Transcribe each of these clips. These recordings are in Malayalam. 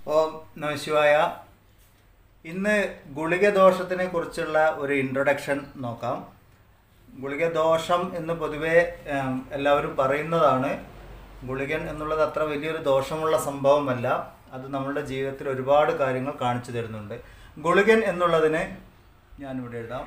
ഓം നമശിവായ ഇന്ന് ഗുളിക ദോഷത്തിനെ കുറിച്ചുള്ള ഒരു ഇൻട്രൊഡക്ഷൻ നോക്കാം ഗുളിക ദോഷം എന്ന് പൊതുവെ ഉം, എല്ലാവരും പറയുന്നതാണ് ഗുളികൻ എന്നുള്ളത് അത്ര വലിയൊരു ദോഷമുള്ള സംഭവമല്ല അത് നമ്മളുടെ ജീവിതത്തിൽ ഒരുപാട് കാര്യങ്ങൾ കാണിച്ചു തരുന്നുണ്ട് ഗുളികൻ എന്നുള്ളതിന് ഞാനിവിടെ എഴുതാം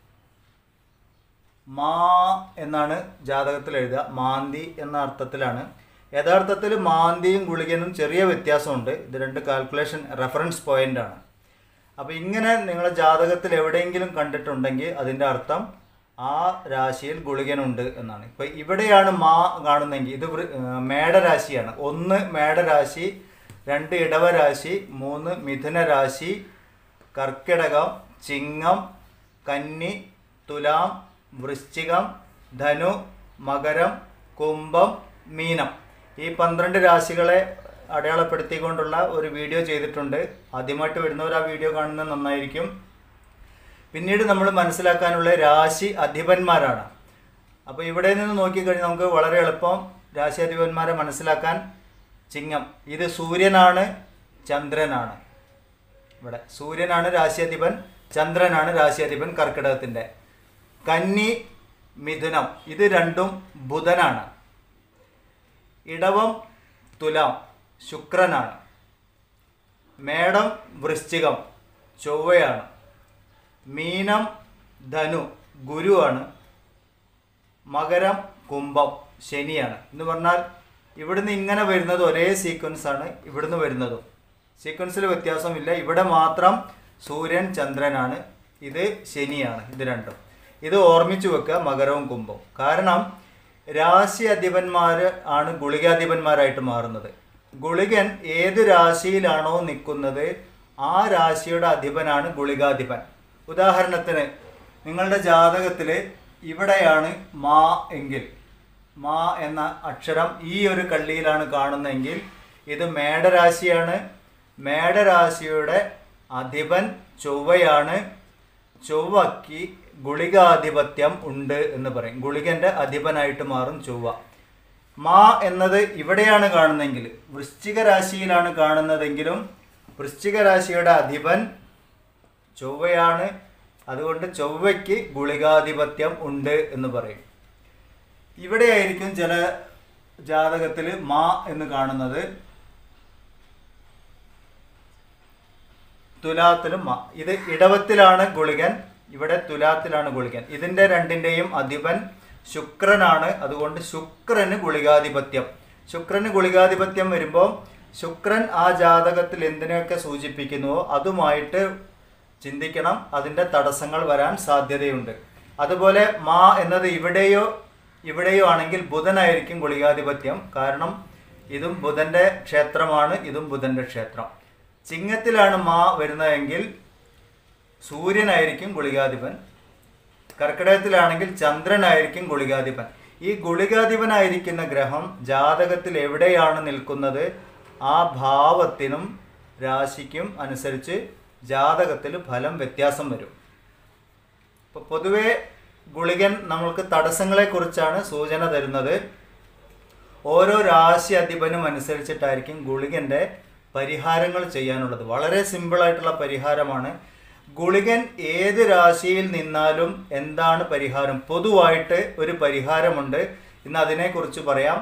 മാ എന്നാണ് ജാതകത്തിൽ എഴുതുക മാന്തി എന്ന അർത്ഥത്തിലാണ് യഥാർത്ഥത്തിൽ മാന്തിയും ഗുളികനും ചെറിയ വ്യത്യാസമുണ്ട് ഇത് രണ്ട് കാൽക്കുലേഷൻ റെഫറൻസ് പോയിന്റ് ആണ് അപ്പോൾ ഇങ്ങനെ നിങ്ങളെ ജാതകത്തിൽ എവിടെയെങ്കിലും കണ്ടിട്ടുണ്ടെങ്കിൽ അതിൻ്റെ അർത്ഥം ആ രാശിയിൽ ഗുളികനുണ്ട് എന്നാണ് ഇപ്പം ഇവിടെയാണ് മാ കാണുന്നെങ്കിൽ ഇത് വൃ- ഏർ മേടരാശിയാണ് ഒന്ന് മേടരാശി രണ്ട് ഇടവരാശി മൂന്ന് മിഥുന രാശി കർക്കിടകം ചിങ്ങം കന്നി തുലാം വൃശ്ചികം ധനു മകരം കുംഭം മീനം ഈ പന്ത്രണ്ട് രാശികളെ അടയാളപ്പെടുത്തിക്കൊണ്ടുള്ള ഒരു വീഡിയോ ചെയ്തിട്ടുണ്ട് ആദ്യമായിട്ട് വരുന്നവർ ആ വീഡിയോ കാണുന്നത് നന്നായിരിക്കും പിന്നീട് നമ്മൾ മനസ്സിലാക്കാനുള്ള രാശി അധിപന്മാരാണ് അപ്പോൾ ഇവിടെ നിന്ന് നോക്കിക്കഴിഞ്ഞാൽ നമുക്ക് വളരെ എളുപ്പം രാശി അധിപന്മാരെ മനസ്സിലാക്കാൻ ചിങ്ങം ഇത് സൂര്യനാണ് ചന്ദ്രനാണ് ഇവിടെ സൂര്യനാണ് രാശിയധിപൻ ചന്ദ്രനാണ് രാശിയധിപൻ കർക്കിടകത്തിൻ്റെ കന്നി മിഥുനം ഇത് രണ്ടും ബുധനാണ് ഇടവം തുലാം ശുക്രനാണ് മേടം വൃശ്ചികം ചൊവ്വയാണ് മീനം ധനു ഗുരുവാണ് മകരം കുംഭം ശനിയാണ് എന്ന് പറഞ്ഞാൽ ഇവിടുന്ന് ഇങ്ങനെ വരുന്നത് ഒരേ സീക്വൻസ് ആണ് ഇവിടുന്ന് വരുന്നതും സീക്വൻസിൽ വ്യത്യാസമില്ല ഇവിടെ മാത്രം സൂര്യൻ ചന്ദ്രനാണ് ഇത് ശനിയാണ് ഇത് രണ്ടും ഇത് ഓർമ്മിച്ചു വെക്കുക മകരവും കുംഭവും കാരണം രാശി അധിപന്മാർ ആണ് ഗുളികാധിപന്മാരായിട്ട് മാറുന്നത് ഗുളികൻ ഏത് രാശിയിലാണോ നിൽക്കുന്നത് ആ രാശിയുടെ അധിപനാണ് ഗുളികാധിപൻ ഉദാഹരണത്തിന് നിങ്ങളുടെ ജാതകത്തിൽ ഇവിടെയാണ് മാ എങ്കിൽ മാ എന്ന അക്ഷരം ഈ ഒരു കള്ളിയിലാണ് കാണുന്നതെങ്കിൽ ഇത് മേടരാശിയാണ് മേടരാശിയുടെ അധിപൻ ചൊവ്വയാണ് ചൊവ്വയ്ക്ക് ഗുളികാധിപത്യം ഉണ്ട് എന്ന് പറയും ഗുളികന്റെ അധിപനായിട്ട് മാറും ചൊവ്വ മാ എന്നത് ഇവിടെയാണ് കാണുന്നതെങ്കിൽ വൃശ്ചിക രാശിയിലാണ് കാണുന്നതെങ്കിലും വൃശ്ചിക രാശിയുടെ അധിപൻ ചൊവ്വയാണ് അതുകൊണ്ട് ചൊവ്വയ്ക്ക് ഗുളികാധിപത്യം ഉണ്ട് എന്ന് പറയും ഇവിടെയായിരിക്കും ചില ജാതകത്തിൽ മാ എന്ന് കാണുന്നത് തുലാത്തിലും മാ ഇത് ഇടവത്തിലാണ് ഗുളികൻ ഇവിടെ തുലാത്തിലാണ് ഗുളികൻ ഇതിൻ്റെ രണ്ടിൻ്റെയും അധിപൻ ശുക്രനാണ് അതുകൊണ്ട് ശുക്രന് ഗുളികാധിപത്യം ശുക്രന് ഗുളികാധിപത്യം വരുമ്പോൾ ശുക്രൻ ആ ജാതകത്തിൽ എന്തിനെയൊക്കെ സൂചിപ്പിക്കുന്നുവോ അതുമായിട്ട് ചിന്തിക്കണം അതിൻ്റെ തടസ്സങ്ങൾ വരാൻ സാധ്യതയുണ്ട് അതുപോലെ മാ എന്നത് ഇവിടെയോ ഇവിടെയോ ആണെങ്കിൽ ബുധനായിരിക്കും ഗുളികാധിപത്യം കാരണം ഇതും ബുധൻ്റെ ക്ഷേത്രമാണ് ഇതും ബുധൻ്റെ ക്ഷേത്രം ചിങ്ങത്തിലാണ് മാ വരുന്നതെങ്കിൽ സൂര്യനായിരിക്കും ഗുളികാധിപൻ കർക്കിടകത്തിലാണെങ്കിൽ ചന്ദ്രനായിരിക്കും ഗുളികാധിപൻ ഈ ഗുളികാധിപനായിരിക്കുന്ന ഗ്രഹം ജാതകത്തിൽ എവിടെയാണ് നിൽക്കുന്നത് ആ ഭാവത്തിനും രാശിക്കും അനുസരിച്ച് ജാതകത്തിൽ ഫലം വ്യത്യാസം വരും ഇപ്പോൾ പൊതുവേ ഗുളികൻ നമ്മൾക്ക് തടസ്സങ്ങളെക്കുറിച്ചാണ് സൂചന തരുന്നത് ഓരോ രാശി അധിപനും അനുസരിച്ചിട്ടായിരിക്കും ഗുളികൻ്റെ പരിഹാരങ്ങൾ ചെയ്യാനുള്ളത് വളരെ സിമ്പിളായിട്ടുള്ള പരിഹാരമാണ് ഗുളികൻ ഏത് രാശിയിൽ നിന്നാലും എന്താണ് പരിഹാരം പൊതുവായിട്ട് ഒരു പരിഹാരമുണ്ട് ഇന്ന് അതിനെക്കുറിച്ച് പറയാം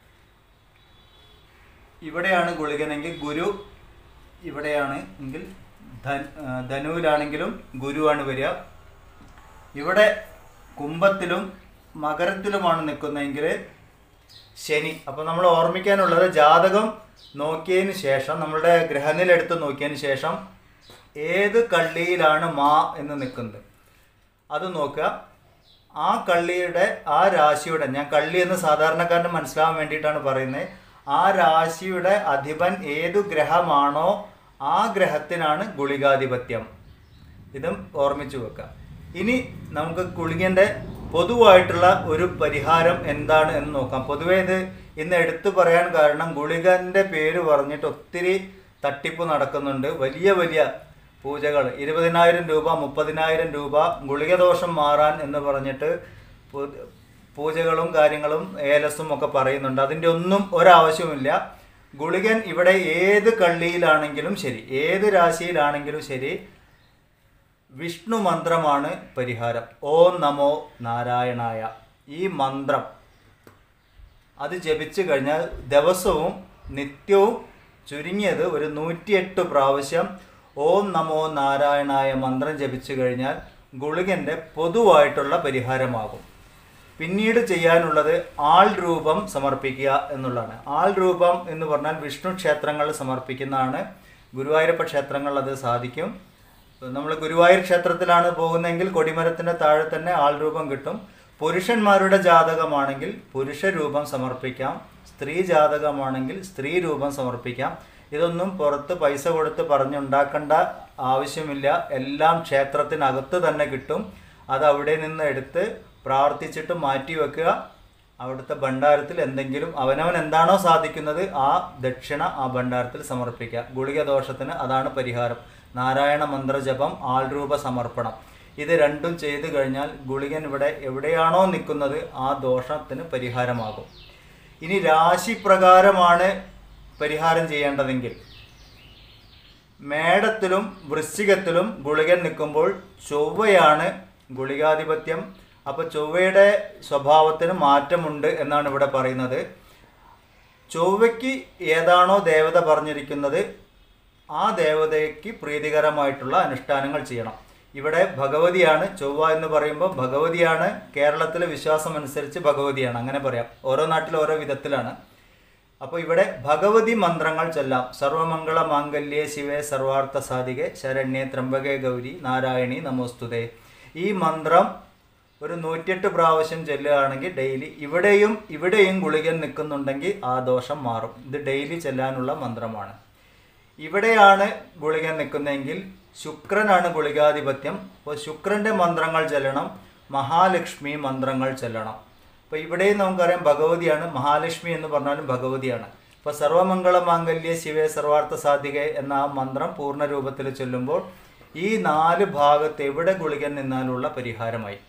ഇവിടെയാണ് ഗുളികനെങ്കിൽ ഗുരു ഇവിടെയാണ് എങ്കിൽ ധൻ ആ, ധനുവിലാണെങ്കിലും ഗുരുവാണ് വരിക ഇവിടെ കുംഭത്തിലും മകരത്തിലുമാണ് നിൽക്കുന്നതെങ്കിൽ ശനി അപ്പോൾ നമ്മൾ ഓർമ്മിക്കാനുള്ളത് ജാതകം നോക്കിയതിന് ശേഷം നമ്മളുടെ ഗ്രഹനില എടുത്ത് നോക്കിയതിന് ശേഷം ഏത് കള്ളിയിലാണ് മാ എന്ന് നിൽക്കുന്നത് അത് നോക്കുക ആ കള്ളിയുടെ ആ രാശിയുടെ ഞാൻ കള്ളി എന്ന് സാധാരണക്കാരന് മനസ്സിലാവാൻ വേണ്ടിയിട്ടാണ് പറയുന്നത് ആ രാശിയുടെ അധിപൻ ഏതു ഗ്രഹമാണോ ആ ഗ്രഹത്തിനാണ് ഗുളികാധിപത്യം ഇതും ഓർമ്മിച്ചു വെക്കാം ഇനി നമുക്ക് ഗുളികൻ്റെ പൊതുവായിട്ടുള്ള ഒരു പരിഹാരം എന്താണ് എന്ന് നോക്കാം പൊതുവേ ഇത് ഇന്ന് എടുത്തു പറയാൻ കാരണം ഗുളികൻ്റെ പേര് പറഞ്ഞിട്ട് ഒത്തിരി തട്ടിപ്പ് നടക്കുന്നുണ്ട് വലിയ വലിയ പൂജകൾ ഇരുപതിനായിരം രൂപ മുപ്പതിനായിരം രൂപ ഗുളികദോഷം മാറാൻ എന്ന് പറഞ്ഞിട്ട് പൂ- പൂജകളും കാര്യങ്ങളും ഏലസും ഒക്കെ പറയുന്നുണ്ട് അതിൻ്റെ ഒന്നും ഒരാവശ്യവുമില്ല ഗുളികൻ ഇവിടെ ഏത് കള്ളിയിലാണെങ്കിലും ശരി ഏത് രാശിയിലാണെങ്കിലും ശരി വിഷ്ണു മന്ത്രമാണ് പരിഹാരം ഓം നമോ നാരായണായ ഈ മന്ത്രം അത് ജപിച്ചു കഴിഞ്ഞാൽ ദിവസവും നിത്യവും ചുരുങ്ങിയത് ഒരു നൂറ്റിയെട്ട് പ്രാവശ്യം ഓം നമോ നാരായണായ മന്ത്രം ജപിച്ചു കഴിഞ്ഞാൽ ഗുളികൻ്റെ പൊതുവായിട്ടുള്ള പരിഹാരമാകും പിന്നീട് ചെയ്യാനുള്ളത് ആൾ രൂപം സമർപ്പിക്കുക എന്നുള്ളതാണ് ആൾ രൂപം എന്ന് പറഞ്ഞാൽ വിഷ്ണു ക്ഷേത്രങ്ങളിൽ സമർപ്പിക്കുന്നതാണ് ഗുരുവായൂരപ്പ ക്ഷേത്രങ്ങളിൽ അത് സാധിക്കും നമ്മൾ ഗുരുവായൂർ ക്ഷേത്രത്തിലാണ് പോകുന്നതെങ്കിൽ കൊടിമരത്തിൻ്റെ താഴെ തന്നെ ആൾ രൂപം കിട്ടും പുരുഷന്മാരുടെ ജാതകമാണെങ്കിൽ പുരുഷ രൂപം സമർപ്പിക്കാം സ്ത്രീ ജാതകമാണെങ്കിൽ സ്ത്രീ രൂപം സമർപ്പിക്കാം ഇതൊന്നും പുറത്ത് പൈസ കൊടുത്ത് പറഞ്ഞുണ്ടാക്കേണ്ട ആവശ്യമില്ല എല്ലാം ക്ഷേത്രത്തിനകത്ത് തന്നെ കിട്ടും അത് അവിടെ നിന്ന് എടുത്ത് പ്രാർത്ഥിച്ചിട്ട് മാറ്റി വെക്കുക അവിടുത്തെ ഭണ്ഡാരത്തിൽ എന്തെങ്കിലും അവനവൻ എന്താണോ സാധിക്കുന്നത് ആ ദക്ഷിണ ആ ഭണ്ഡാരത്തിൽ സമർപ്പിക്കുക ഗുളിക ദോഷത്തിന് അതാണ് പരിഹാരം നാരായണ മന്ത്രജപം ആൾരൂപ സമർപ്പണം ഇത് രണ്ടും ചെയ്തു കഴിഞ്ഞാൽ ഗുളികൻ ഇവിടെ എവിടെയാണോ നിൽക്കുന്നത് ആ ദോഷത്തിന് പരിഹാരമാകും ഇനി രാശി പ്രകാരമാണ് പരിഹാരം ചെയ്യേണ്ടതെങ്കിൽ മേടത്തിലും വൃശ്ചികത്തിലും ഗുളികൻ നിൽക്കുമ്പോൾ ചൊവ്വയാണ് ഗുളികാധിപത്യം അപ്പോൾ ചൊവ്വയുടെ സ്വഭാവത്തിന് മാറ്റമുണ്ട് എന്നാണ് ഇവിടെ പറയുന്നത് ചൊവ്വയ്ക്ക് ഏതാണോ ദേവത പറഞ്ഞിരിക്കുന്നത് ആ ദേവതയ്ക്ക് പ്രീതികരമായിട്ടുള്ള അനുഷ്ഠാനങ്ങൾ ചെയ്യണം ഇവിടെ ഭഗവതിയാണ് ചൊവ്വ എന്ന് പറയുമ്പോൾ ഭഗവതിയാണ് കേരളത്തിലെ വിശ്വാസം അനുസരിച്ച് ഭഗവതിയാണ് അങ്ങനെ പറയാം ഓരോ നാട്ടിലും ഓരോ വിധത്തിലാണ് അപ്പോൾ ഇവിടെ ഭഗവതി മന്ത്രങ്ങൾ ചൊല്ലാം സർവമംഗള മാംഗല്യേ ശിവേ സർവാർത്ഥ സാധികെ ശരണ്യേ ത്രംബകേ ഗൗരി നാരായണി നമോസ്തുതേ ഈ മന്ത്രം ഒരു നൂറ്റിയെട്ട് പ്രാവശ്യം ചെല്ലുകയാണെങ്കിൽ ഡെയിലി ഇവിടെയും ഇവിടെയും ഗുളികൻ നിൽക്കുന്നുണ്ടെങ്കിൽ ആ ദോഷം മാറും ഇത് ഡെയിലി ചെല്ലാനുള്ള മന്ത്രമാണ് ഇവിടെയാണ് ഗുളികൻ നിൽക്കുന്നതെങ്കിൽ ശുക്രനാണ് ഗുളികാധിപത്യം അപ്പോൾ ശുക്രൻ്റെ മന്ത്രങ്ങൾ ചെല്ലണം മഹാലക്ഷ്മി മന്ത്രങ്ങൾ ചെല്ലണം അപ്പോൾ ഇവിടെയും നമുക്കറിയാം ഭഗവതിയാണ് മഹാലക്ഷ്മി എന്ന് പറഞ്ഞാലും ഭഗവതിയാണ് അപ്പോൾ സർവമംഗള മാംഗല്യ ശിവേ സർവാർത്ഥ സാധിക എന്ന ആ മന്ത്രം പൂർണ്ണ രൂപത്തിൽ ചൊല്ലുമ്പോൾ ഈ നാല് ഭാഗത്ത് എവിടെ ഗുളികൻ നിന്നാലുള്ള പരിഹാരമായി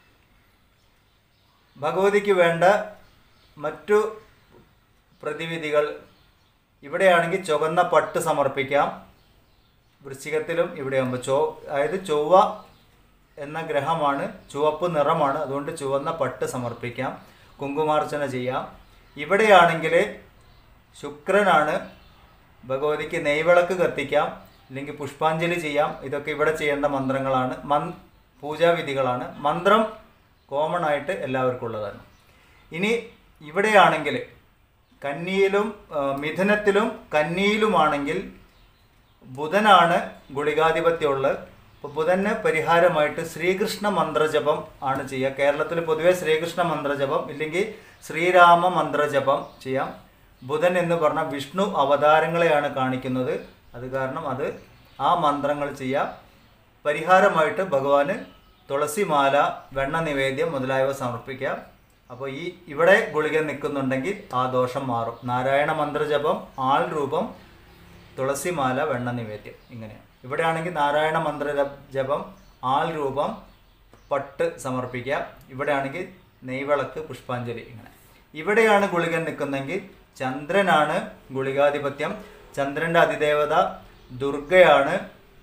ഭഗവതിക്ക് വേണ്ട മറ്റു പ്രതിവിധികൾ ഇവിടെയാണെങ്കിൽ ചുവന്ന പട്ട് സമർപ്പിക്കാം വൃശ്ചികത്തിലും ഇവിടെയാകുമ്പോൾ ചോ അതായത് ചൊവ്വ എന്ന ഗ്രഹമാണ് ചുവപ്പ് നിറമാണ് അതുകൊണ്ട് ചുവന്ന പട്ട് സമർപ്പിക്കാം കുങ്കുമാർച്ചന ചെയ്യാം ഇവിടെയാണെങ്കിൽ ശുക്രനാണ് ഭഗവതിക്ക് നെയ്വിളക്ക് കത്തിക്കാം അല്ലെങ്കിൽ പുഷ്പാഞ്ജലി ചെയ്യാം ഇതൊക്കെ ഇവിടെ ചെയ്യേണ്ട മന്ത്രങ്ങളാണ് മൻ പൂജാവിധികളാണ് മന്ത്രം കോമൺ ആയിട്ട് എല്ലാവർക്കും ഉള്ളതാണ് ഇനി ഇവിടെയാണെങ്കിൽ കന്നിയിലും ആ, മിഥുനത്തിലും കന്നിയിലുമാണെങ്കിൽ ബുധനാണ് ഗുളികാധിപത്യമുള്ളത് അപ്പോൾ ബുധന് പരിഹാരമായിട്ട് ശ്രീകൃഷ്ണ മന്ത്രജപം ആണ് ചെയ്യുക കേരളത്തിൽ പൊതുവെ ശ്രീകൃഷ്ണ മന്ത്രജപം ഇല്ലെങ്കിൽ ശ്രീരാമ മന്ത്രജപം ചെയ്യാം ബുധൻ എന്ന് പറഞ്ഞാൽ വിഷ്ണു അവതാരങ്ങളെയാണ് കാണിക്കുന്നത് അത് കാരണം അത് ആ മന്ത്രങ്ങൾ ചെയ്യാം പരിഹാരമായിട്ട് ഭഗവാന് തുളസിമാല വെണ്ണ നിവേദ്യം മുതലായവ സമർപ്പിക്കാം അപ്പോൾ ഈ ഇവിടെ ഗുളിക നിൽക്കുന്നുണ്ടെങ്കിൽ ആ ദോഷം മാറും നാരായണ മന്ത്രജപം ആൾ രൂപം തുളസിമാല വെണ്ണ നിവേദ്യം ഇങ്ങനെയാണ് ഇവിടെയാണെങ്കിൽ നാരായണ മന്ത്ര ജപ- ജപം ആൾ രൂപം പട്ട് സമർപ്പിക്കുക ഇവിടെയാണെങ്കിൽ നെയ്വിളക്ക് പുഷ്പാഞ്ജലി ഇങ്ങനെ ഇവിടെയാണ് ഗുളികൻ നിൽക്കുന്നതെങ്കിൽ ചന്ദ്രനാണ് ഗുളികാധിപത്യം ചന്ദ്രൻ്റെ അതിദേവത ദുർഗയാണ്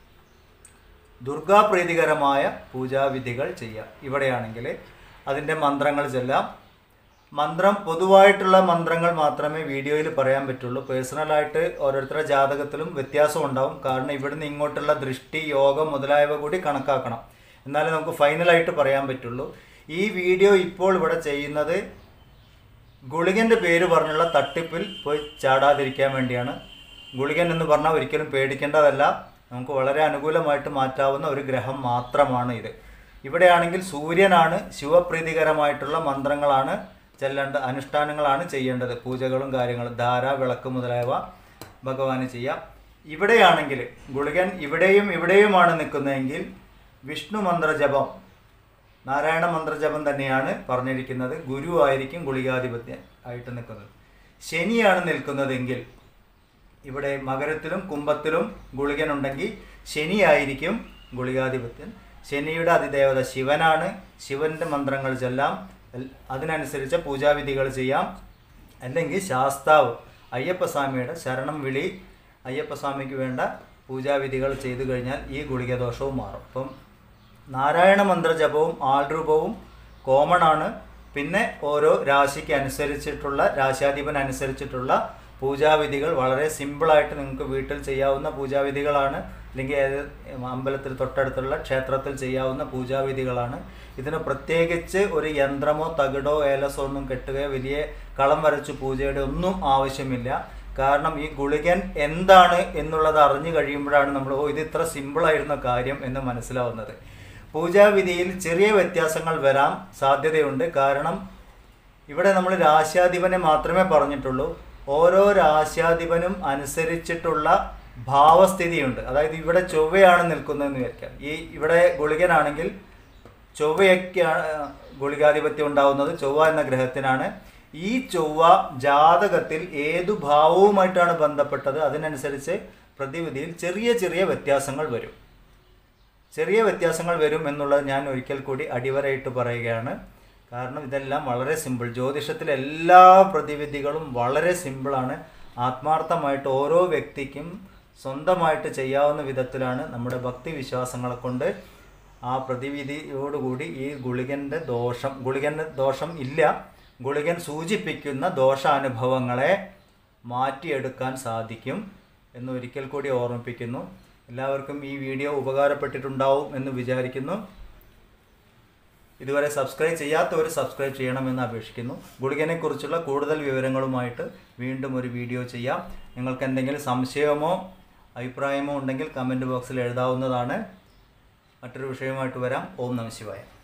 ദുർഗാപ്രീതികരമായ പൂജാവിധികൾ ചെയ്യുക ഇവിടെയാണെങ്കിൽ അതിൻ്റെ മന്ത്രങ്ങൾ ചൊല്ലാം മന്ത്രം പൊതുവായിട്ടുള്ള മന്ത്രങ്ങൾ മാത്രമേ വീഡിയോയിൽ പറയാൻ പറ്റുള്ളൂ പേഴ്സണലായിട്ട് ഓരോരുത്തരുടെ ജാതകത്തിലും വ്യത്യാസം ഉണ്ടാവും കാരണം ഇവിടുന്ന് ഇങ്ങോട്ടുള്ള ദൃഷ്ടി യോഗം മുതലായവ കൂടി കണക്കാക്കണം എന്നാലേ നമുക്ക് ഫൈനലായിട്ട് പറയാൻ പറ്റുള്ളൂ ഈ വീഡിയോ ഇപ്പോൾ ഇവിടെ ചെയ്യുന്നത് ഗുളികൻ്റെ പേര് പറഞ്ഞുള്ള തട്ടിപ്പിൽ പോയി ചാടാതിരിക്കാൻ വേണ്ടിയാണ് ഗുളികൻ എന്ന് പറഞ്ഞാൽ ഒരിക്കലും പേടിക്കേണ്ടതല്ല നമുക്ക് വളരെ അനുകൂലമായിട്ട് മാറ്റാവുന്ന ഒരു ഗ്രഹം മാത്രമാണ് ഇത് ഇവിടെയാണെങ്കിൽ സൂര്യനാണ് ശിവപ്രീതികരമായിട്ടുള്ള മന്ത്രങ്ങളാണ് ചെല്ലേണ്ട അനുഷ്ഠാനങ്ങളാണ് ചെയ്യേണ്ടത് പൂജകളും കാര്യങ്ങളും ധാര വിളക്ക് മുതലായവ ഭഗവാന് ചെയ്യാം ഇവിടെയാണെങ്കിൽ ഗുളികൻ ഇവിടെയും ഇവിടെയുമാണ് നിൽക്കുന്നതെങ്കിൽ വിഷ്ണു മന്ത്രജപം നാരായണ മന്ത്രജപം തന്നെയാണ് പറഞ്ഞിരിക്കുന്നത് ഗുരു ആയിരിക്കും ഗുളികാധിപത്യം ആയിട്ട് നിൽക്കുന്നത് ശനിയാണ് നിൽക്കുന്നതെങ്കിൽ ഇവിടെ മകരത്തിലും കുംഭത്തിലും ഗുളികനുണ്ടെങ്കിൽ ശനിയായിരിക്കും ഗുളികാധിപത്യൻ ശനിയുടെ അതിദേവത ശിവനാണ് ശിവന്റെ മന്ത്രങ്ങൾ ചൊല്ലാം എൽ- അതിനനുസരിച്ച് പൂജാവിധികൾ ചെയ്യാം അല്ലെങ്കിൽ ശാസ്താവ് അയ്യപ്പസ്വാമിയുടെ ശരണം വിളി അയ്യപ്പസ്വാമിക്ക് വേണ്ട പൂജാവിധികൾ ചെയ്തു കഴിഞ്ഞാൽ ഈ ഗുളികദോഷവും മാറും അപ്പം നാരായണ മന്ത്ര ജപവും ആൾരൂപവും കോമൺ ആണ് പിന്നെ ഓരോ രാശിക്ക് അനുസരിച്ചിട്ടുള്ള രാശാധിപൻ അനുസരിച്ചിട്ടുള്ള പൂജാവിധികൾ വളരെ സിമ്പിളായിട്ട് നിങ്ങൾക്ക് വീട്ടിൽ ചെയ്യാവുന്ന പൂജാവിധികളാണ് അല്ലെങ്കിൽ ഏത് അമ്പലത്തിൽ തൊട്ടടുത്തുള്ള ക്ഷേത്രത്തിൽ ചെയ്യാവുന്ന പൂജാവിധികളാണ് ഇതിന് പ്രത്യേകിച്ച് ഒരു യന്ത്രമോ തകിടോ ഏലസോ ഒന്നും കെട്ടുകയോ വലിയ കളം വരച്ച് പൂജയുടെ ഒന്നും ആവശ്യമില്ല കാരണം ഈ ഗുളികൻ എന്താണ് എന്നുള്ളത് അറിഞ്ഞു കഴിയുമ്പോഴാണ് നമ്മൾ ഓ ഇത് ഇത്ര സിമ്പിളായിരുന്ന കാര്യം എന്ന് മനസ്സിലാവുന്നത് പൂജാവിധിയിൽ ചെറിയ വ്യത്യാസങ്ങൾ വരാൻ സാധ്യതയുണ്ട് കാരണം ഇവിടെ നമ്മൾ രാശ്യാധിപനെ മാത്രമേ പറഞ്ഞിട്ടുള്ളൂ ഓരോ രാശ്യാധിപനും അനുസരിച്ചിട്ടുള്ള ഭാവസ്ഥിതിയുണ്ട് അതായത് ഇവിടെ ചൊവ്വയാണ് നിൽക്കുന്നതെന്ന് വിചാരിക്കാം ഈ ഇവിടെ ഗുളികനാണെങ്കിൽ ചൊവ്വയൊക്കെയാണ് ഗുളികാധിപത്യം ഉണ്ടാവുന്നത് ചൊവ്വ എന്ന ഗ്രഹത്തിനാണ് ഈ ചൊവ്വ ജാതകത്തിൽ ഏതു ഭാവവുമായിട്ടാണ് ബന്ധപ്പെട്ടത് അതിനനുസരിച്ച് പ്രതിവിധിയിൽ ചെറിയ ചെറിയ വ്യത്യാസങ്ങൾ വരും ചെറിയ വ്യത്യാസങ്ങൾ വരും എന്നുള്ളത് ഞാൻ ഒരിക്കൽ കൂടി അടിവരയിട്ട് പറയുകയാണ് കാരണം ഇതെല്ലാം വളരെ സിമ്പിൾ ജ്യോതിഷത്തിലെ എല്ലാ പ്രതിവിധികളും വളരെ സിമ്പിളാണ് ആത്മാർത്ഥമായിട്ട് ഓരോ വ്യക്തിക്കും സ്വന്തമായിട്ട് ചെയ്യാവുന്ന വിധത്തിലാണ് നമ്മുടെ ഭക്തി വിശ്വാസങ്ങളെ കൊണ്ട് ആ പ്രതിവിധിയോടുകൂടി ഈ ഗുളികൻ്റെ ദോഷം ഗുളികൻ്റെ ദോഷം ഇല്ല ഗുളികൻ സൂചിപ്പിക്കുന്ന ദോഷാനുഭവങ്ങളെ മാറ്റിയെടുക്കാൻ സാധിക്കും എന്ന് ഒരിക്കൽ കൂടി ഓർമ്മിപ്പിക്കുന്നു എല്ലാവർക്കും ഈ വീഡിയോ ഉപകാരപ്പെട്ടിട്ടുണ്ടാവും എന്ന് വിചാരിക്കുന്നു ഇതുവരെ സബ്സ്ക്രൈബ് ചെയ്യാത്തവർ സബ്സ്ക്രൈബ് ചെയ്യണമെന്ന് അപേക്ഷിക്കുന്നു ഗുളികനെക്കുറിച്ചുള്ള കൂടുതൽ വിവരങ്ങളുമായിട്ട് വീണ്ടും ഒരു വീഡിയോ ചെയ്യാം നിങ്ങൾക്ക് എന്തെങ്കിലും സംശയമോ അഭിപ്രായമോ ഉണ്ടെങ്കിൽ കമൻറ്റ് ബോക്സിൽ എഴുതാവുന്നതാണ് മറ്റൊരു വിഷയവുമായിട്ട് വരാം ഓം നമ ശിവായ